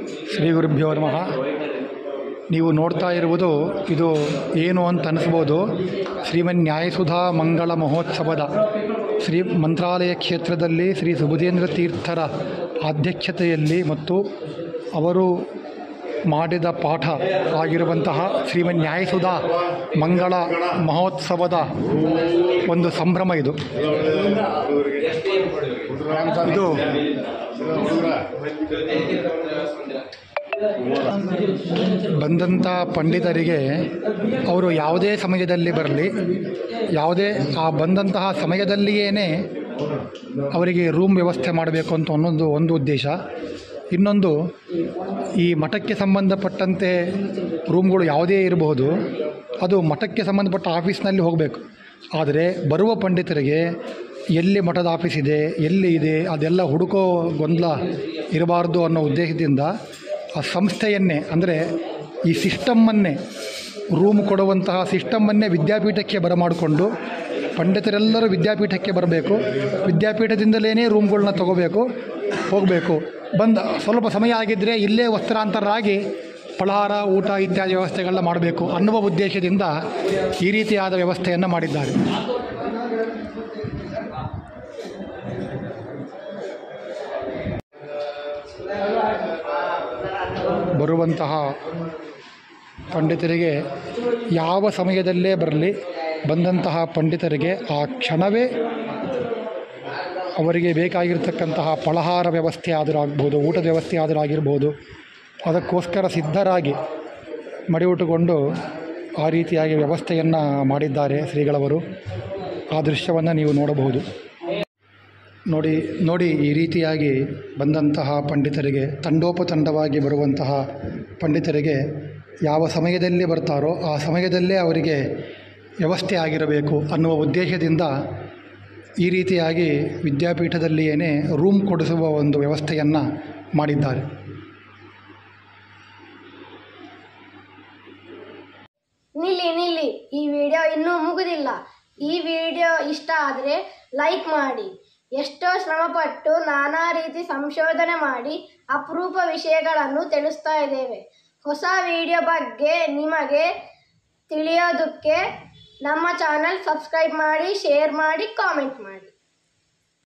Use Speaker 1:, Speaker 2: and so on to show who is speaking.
Speaker 1: ಶ್ರೀ ಗುರುಭ್ಯೋ ನಮಃ ನೀವು ನೋಡ್ತಾ ಇರುವುದು ಇದು ಏನು ಅಂತ ಅನಿಸ್ಬೋದು ಶ್ರೀಮನ್ ನ್ಯಾಯಸುಧಾ ಮಂಗಳ ಮಹೋತ್ಸವದ ಶ್ರೀ ಮಂತ್ರಾಲಯ ಕ್ಷೇತ್ರದಲ್ಲಿ ಶ್ರೀ ಸುಬುಧೇಂದ್ರ ತೀರ್ಥರ ಅಧ್ಯಕ್ಷತೆಯಲ್ಲಿ ಮತ್ತು ಅವರು ಮಾಡಿದ ಪಾಠ ಆಗಿರುವಂತಹ ಶ್ರೀಮನ್ ನ್ಯಾಯಸುಧಾ ಮಂಗಳ ಮಹೋತ್ಸವದ ಒಂದು ಸಂಭ್ರಮ ಇದು ಇದು ಬಂದಂಥ ಪಂಡಿತರಿಗೆ ಅವರು ಯಾವುದೇ ಸಮಯದಲ್ಲಿ ಬರಲಿ ಯಾವುದೇ ಆ ಬಂದಂತಹ ಸಮಯದಲ್ಲಿಯೇ ಅವರಿಗೆ ರೂಮ್ ವ್ಯವಸ್ಥೆ ಮಾಡಬೇಕು ಅಂತ ಅನ್ನೊಂದು ಒಂದು ಉದ್ದೇಶ ಇನ್ನೊಂದು ಈ ಮಠಕ್ಕೆ ಸಂಬಂಧಪಟ್ಟಂತೆ ರೂಮ್ಗಳು ಯಾವುದೇ ಇರಬಹುದು ಅದು ಮಠಕ್ಕೆ ಸಂಬಂಧಪಟ್ಟ ಆಫೀಸ್ನಲ್ಲಿ ಹೋಗಬೇಕು ಆದರೆ ಬರುವ ಪಂಡಿತರಿಗೆ ಎಲ್ಲಿ ಮಠದ ಆಫೀಸ್ ಇದೆ ಎಲ್ಲಿ ಇದೆ ಅದೆಲ್ಲ ಹುಡುಕೋ ಗೊಂದಲ ಇರಬಾರ್ದು ಅನ್ನೋ ಉದ್ದೇಶದಿಂದ ಆ ಸಂಸ್ಥೆಯನ್ನೇ ಅಂದರೆ ಈ ಸಿಸ್ಟಮ್ಮನ್ನೇ ರೂಮ್ ಕೊಡುವಂತಹ ಸಿಸ್ಟಮ್ಮನ್ನೇ ವಿದ್ಯಾಪೀಠಕ್ಕೆ ಬರಮಾಡಿಕೊಂಡು ಪಂಡಿತರೆಲ್ಲರೂ ವಿದ್ಯಾಪೀಠಕ್ಕೆ ಬರಬೇಕು ವಿದ್ಯಾಪೀಠದಿಂದಲೇ ರೂಮ್ಗಳನ್ನ ತಗೋಬೇಕು ಹೋಗಬೇಕು ಬಂದ ಸ್ವಲ್ಪ ಸಮಯ ಆಗಿದ್ದರೆ ಇಲ್ಲೇ ವಸ್ತ್ರಾಂತರಾಗಿ ಫಲಹಾರ ಊಟ ಇತ್ಯಾದಿ ವ್ಯವಸ್ಥೆಗಳನ್ನ ಮಾಡಬೇಕು ಅನ್ನುವ ಉದ್ದೇಶದಿಂದ ಈ ರೀತಿಯಾದ ವ್ಯವಸ್ಥೆಯನ್ನು ಮಾಡಿದ್ದಾರೆ ಬರುವಂತಹ ಪಂಡಿತರಿಗೆ ಯಾವ ಸಮಯದಲ್ಲೇ ಬರಲಿ ಬಂದಂತಹ ಪಂಡಿತರಿಗೆ ಆ ಕ್ಷಣವೇ ಅವರಿಗೆ ಬೇಕಾಗಿರ್ತಕ್ಕಂತಹ ಫಲಹಾರ ವ್ಯವಸ್ಥೆ ಆದರೂ ಆಗ್ಬೋದು ಊಟದ ವ್ಯವಸ್ಥೆ ಆದರೂ ಆಗಿರ್ಬೋದು ಅದಕ್ಕೋಸ್ಕರ ಸಿದ್ಧರಾಗಿ ಮಡಿಯೂಟುಕೊಂಡು ಆ ರೀತಿಯಾಗಿ ವ್ಯವಸ್ಥೆಯನ್ನು ಮಾಡಿದ್ದಾರೆ ಶ್ರೀಗಳವರು ಆ ದೃಶ್ಯವನ್ನು ನೀವು ನೋಡಬಹುದು ನೋಡಿ ನೋಡಿ ಈ ರೀತಿಯಾಗಿ ಬಂದಂತಹ ಪಂಡಿತರಿಗೆ ತಂಡೋಪತಂಡವಾಗಿ ಬರುವಂತಹ ಪಂಡಿತರಿಗೆ ಯಾವ ಸಮಯದಲ್ಲಿ ಬರ್ತಾರೋ ಆ ಸಮಯದಲ್ಲೇ ಅವರಿಗೆ ವ್ಯವಸ್ಥೆ ಆಗಿರಬೇಕು ಅನ್ನುವ ಉದ್ದೇಶದಿಂದ ಈ ರೀತಿಯಾಗಿ ವಿದ್ಯಾಪೀಠದಲ್ಲಿಯೇ ರೂಮ್ ಕೊಡಿಸುವ ಒಂದು ವ್ಯವಸ್ಥೆಯನ್ನು ಮಾಡಿದ್ದಾರೆ
Speaker 2: ನಿಲ್ಲಿ ನಿಲ್ಲಿ ಈ ವಿಡಿಯೋ ಇನ್ನೂ ಮುಗುದಿಲ್ಲ ಈ ವಿಡಿಯೋ ಇಷ್ಟ ಆದರೆ ಲೈಕ್ ಮಾಡಿ ಎಷ್ಟೋ ಶ್ರಮಪಟ್ಟು ನಾನಾ ರೀತಿ ಸಂಶೋಧನೆ ಮಾಡಿ ಅಪರೂಪ ವಿಷಯಗಳನ್ನು ತಿಳಿಸ್ತಾ ಇದ್ದೇವೆ ಹೊಸ ವಿಡಿಯೋ ಬಗ್ಗೆ ನಿಮಗೆ ತಿಳಿಯೋದಕ್ಕೆ ನಮ್ಮ ಚಾನಲ್ ಸಬ್ಸ್ಕ್ರೈಬ್ ಮಾಡಿ ಶೇರ್ ಮಾಡಿ ಕಾಮೆಂಟ್ ಮಾಡಿ